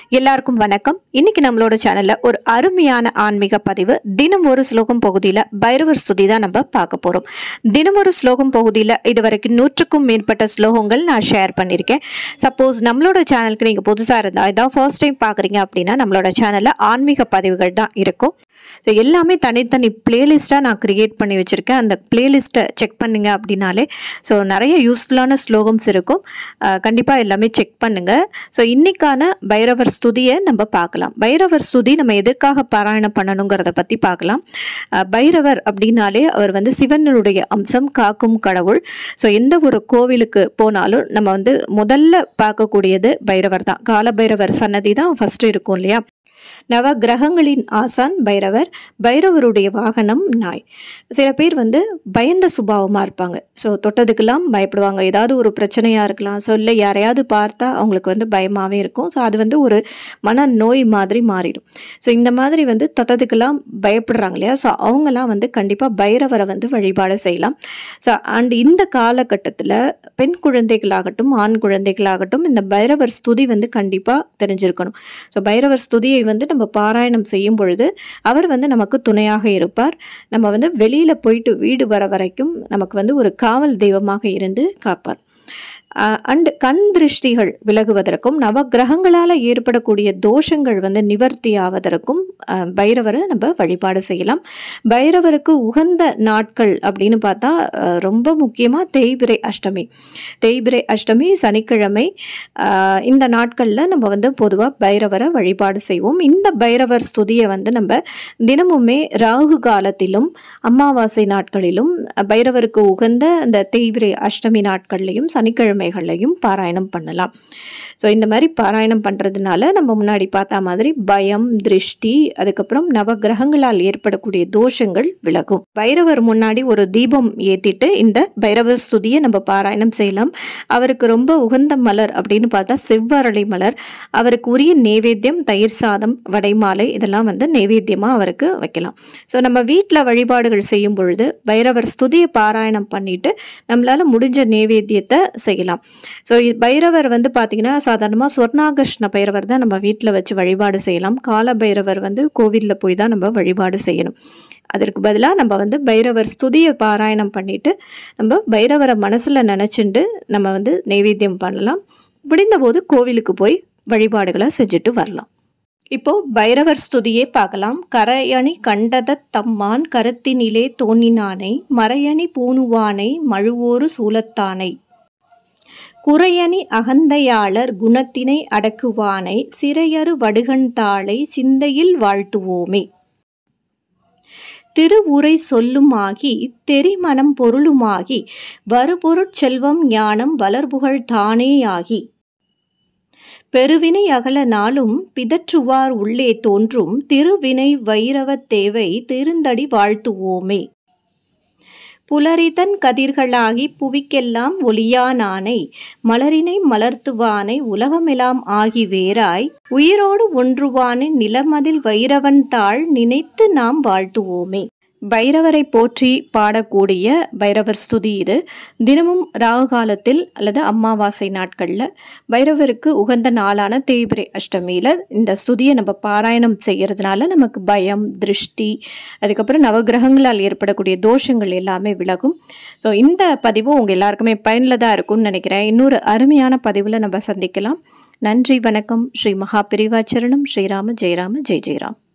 எல்லாருக்கும் வணக்கம் இன்னைக்கு நம்மளோட சேனல்ல ஒரு அருமையான ஆன்மீக பதிவு தினம் ஒரு ஸ்லோகம் பகுதியில் பைரவர் ஸ்துதி தான் நம்ம பார்க்க போறோம் தினம் ஒரு ஸ்லோகம் பகுதியில் இதுவரைக்கும் நூற்றுக்கும் மேற்பட்ட ஸ்லோகங்கள் நான் ஷேர் பண்ணியிருக்கேன் சப்போஸ் நம்மளோட சேனலுக்கு நீங்கள் புதுசாக இருந்தால் இதான் ஃபர்ஸ்ட் டைம் பார்க்குறீங்க அப்படின்னா நம்மளோட சேனலில் ஆன்மீக பதிவுகள் தான் இருக்கும் ஸோ எல்லாமே தனித்தனி பிளேலிஸ்ட்டாக நான் க்ரியேட் பண்ணி வச்சுருக்கேன் அந்த பிளேலிஸ்ட்டை செக் பண்ணுங்க அப்படின்னாலே ஸோ நிறைய யூஸ்ஃபுல்லான ஸ்லோகம்ஸ் இருக்கும் கண்டிப்பாக எல்லாமே செக் பண்ணுங்கள் ஸோ இன்னைக்கான பைரவர் ஸ்துதியை நம்ம பார்க்கலாம் பைரவர் ஸ்துதி நம்ம எதற்காக பாராயணம் பண்ணணுங்கிறத பற்றி பார்க்கலாம் அஹ், பைரவர் அப்படின்னாலே அவர் வந்து சிவனுடைய அம்சம் காக்கும் கடவுள் ஸோ எந்த ஒரு கோவிலுக்கு போனாலும் நம்ம வந்து முதல்ல பார்க்கக்கூடியது பைரவர் தான் கால பைரவர் சன்னதி தான் ஃபஸ்ட்டு இருக்கும் இல்லையா நவ கிரகங்களின் ஆசான் பைரவர் பைரவருடைய வாகனம் நாய் சில பேர் வந்து பயந்த சுபாவமாக இருப்பாங்க ஸோ தொட்டதுக்கெல்லாம் பயப்படுவாங்க ஏதாவது ஒரு பிரச்சனையாக இருக்கலாம் ஸோ இல்லை யாரையாவது பார்த்தா அவங்களுக்கு வந்து பயமாகவே இருக்கும் ஸோ அது வந்து ஒரு மன நோய் மாதிரி மாறிடும் ஸோ இந்த மாதிரி வந்து தொட்டதுக்கெல்லாம் பயப்படுறாங்க இல்லையா ஸோ அவங்கெல்லாம் வந்து கண்டிப்பாக பைரவரை வந்து வழிபாடு செய்யலாம் ஸோ அண்ட் இந்த காலகட்டத்தில் பெண் குழந்தைகளாகட்டும் ஆண் குழந்தைகளாகட்டும் இந்த பைரவர் ஸ்துதி வந்து கண்டிப்பாக தெரிஞ்சிருக்கணும் ஸோ பைரவர் ஸ்துதியை வந்து நம்ம பாராயணம் செய்யும் பொழுது அவர் வந்து நமக்கு துணையாக இருப்பார் நம்ம வந்து வெளியில் போயிட்டு வீடு வர வரைக்கும் நமக்கு வந்து ஒரு காவல் தெய்வமாக இருந்து காப்பார் அண்ட் கண் திருஷ்டிகள் விலகுவதற்கும் நவக்கிரகங்களால் ஏற்படக்கூடிய தோஷங்கள் வந்து நிவர்த்தி ஆவதற்கும் அஹ், பைரவரை நம்ம வழிபாடு செய்யலாம் பைரவருக்கு உகந்த நாட்கள் அப்படின்னு பார்த்தா அஹ், ரொம்ப முக்கியமாக தேய்பிரை அஷ்டமி தேய்பிரை அஷ்டமி சனிக்கிழமை அஹ், இந்த நாட்களில் நம்ம வந்து பொதுவாக பைரவரை வழிபாடு செய்வோம் இந்த பைரவர் ஸ்துதியை வந்து நம்ம தினமுமே ராகு காலத்திலும் அமாவாசை நாட்களிலும் பைரவருக்கு உகந்த அந்த தேய்பிரை அஷ்டமி நாட்கள்லையும் சனிக்கிழமைகள்லையும் பாராயணம் பண்ணலாம் ஸோ இந்த மாதிரி பாராயணம் பண்ணுறதுனால நம்ம முன்னாடி பார்த்த மாதிரி பயம் திருஷ்டி அதுக்கப்புறம் நவகிரகங்களால் ஏற்படக்கூடிய தோஷங்கள் விலகும் பைரவர் முன்னாடி ஒரு தீபம் ஏற்றிட்டு இந்த பைரவர் ஸ்துதியை நம்ம பாராயணம் செய்யலாம் அவருக்கு ரொம்ப உகந்த மலர் அப்படின்னு பார்த்தா செவ்வரளி மலர் அவருக்கு உரிய நேவேத்தியம் தயிர் சாதம் வடைமாலை இதெல்லாம் வந்து நேவேத்தியமாக அவருக்கு வைக்கலாம் ஸோ நம்ம வீட்டில் வழிபாடுகள் செய்யும் பொழுது பைரவர் ஸ்துதியை பாராயணம் பண்ணிட்டு நம்மளால் முடிஞ்ச நேவேத்தியத்தை செய்யலாம் ஸோ பைரவர் வந்து பார்த்திங்கன்னா சாதாரணமாக சொர்ணாகர்ஷ்ண பைரவர் தான் நம்ம வீட்டில் வச்சு வழிபாடு செய்யலாம் கால பைரவர் வந்து கோவிலில் போய் தான் நம்ம வழிபாடு செய்யணும் அதற்கு பதிலாக நம்ம வந்து பைரவர் ஸ்துதியை பாராயணம் பண்ணிட்டு நம்ம பைரவரை மனசில் நினச்சிண்டு நம்ம வந்து நைவேத்தியம் பண்ணலாம் முடிந்தபோது கோவிலுக்கு போய் வழிபாடுகளை செஞ்சுட்டு வரலாம் இப்போ பைரவர் ஸ்துதியே பார்க்கலாம் கரையணி கண்டத தம்மான் கருத்தினிலே தோன்றினானை மறையணி பூணுவானை மழுவோரு சூலத்தானை குறையணி அகந்தையாளர் குணத்தினை அடக்குவானை சிறையறு வடுகண்டாளை சிந்தையில் வாழ்த்துவோமே திருவுரை சொல்லுமாகி தெரிமனம் பொருளுமாகி வருபொருட் செல்வம் ஞானம் வளர்புகழ் தானேயாகி பெருவினை அகல நாளும் பிதற்றுவார் உள்ளே தோன்றும் திருவினை வைரவத் தேவை திருந்தடி வாழ்த்துவோமே புலரிதன் கதிர்களாகி புவிக்கெல்லாம் ஒளியானானை மலரினை மலர்த்துவானை உலகமெல்லாம் ஆகி வேறாய் உயிரோடு ஒன்றுவானை நிலமதில் வைரவன் தாள் நினைத்து நாம் வாழ்த்துவோமே பைரவரை போற்றி பாடக்கூடிய பைரவர் ஸ்துதி இது தினமும் ராகு காலத்தில் அல்லது அமாவாசை நாட்களில் பைரவருக்கு உகந்த நாளான தேய்பிரை அஷ்டமியில் இந்த ஸ்துதியை நம்ம பாராயணம் செய்கிறதுனால நமக்கு பயம் திருஷ்டி அதுக்கப்புறம் நவகிரகங்களால் ஏற்படக்கூடிய தோஷங்கள் எல்லாமே விலகும் ஸோ இந்த பதிவு உங்கள் எல்லாருக்குமே பயனுள்ளதாக இருக்கும்னு நினைக்கிறேன் இன்னொரு அருமையான பதிவில் நம்ம சந்திக்கலாம் நன்றி வணக்கம் ஸ்ரீ மகா பிரிவாச்சரணம் ஸ்ரீராம ஜெயராம ஜெய் ஜெயராம்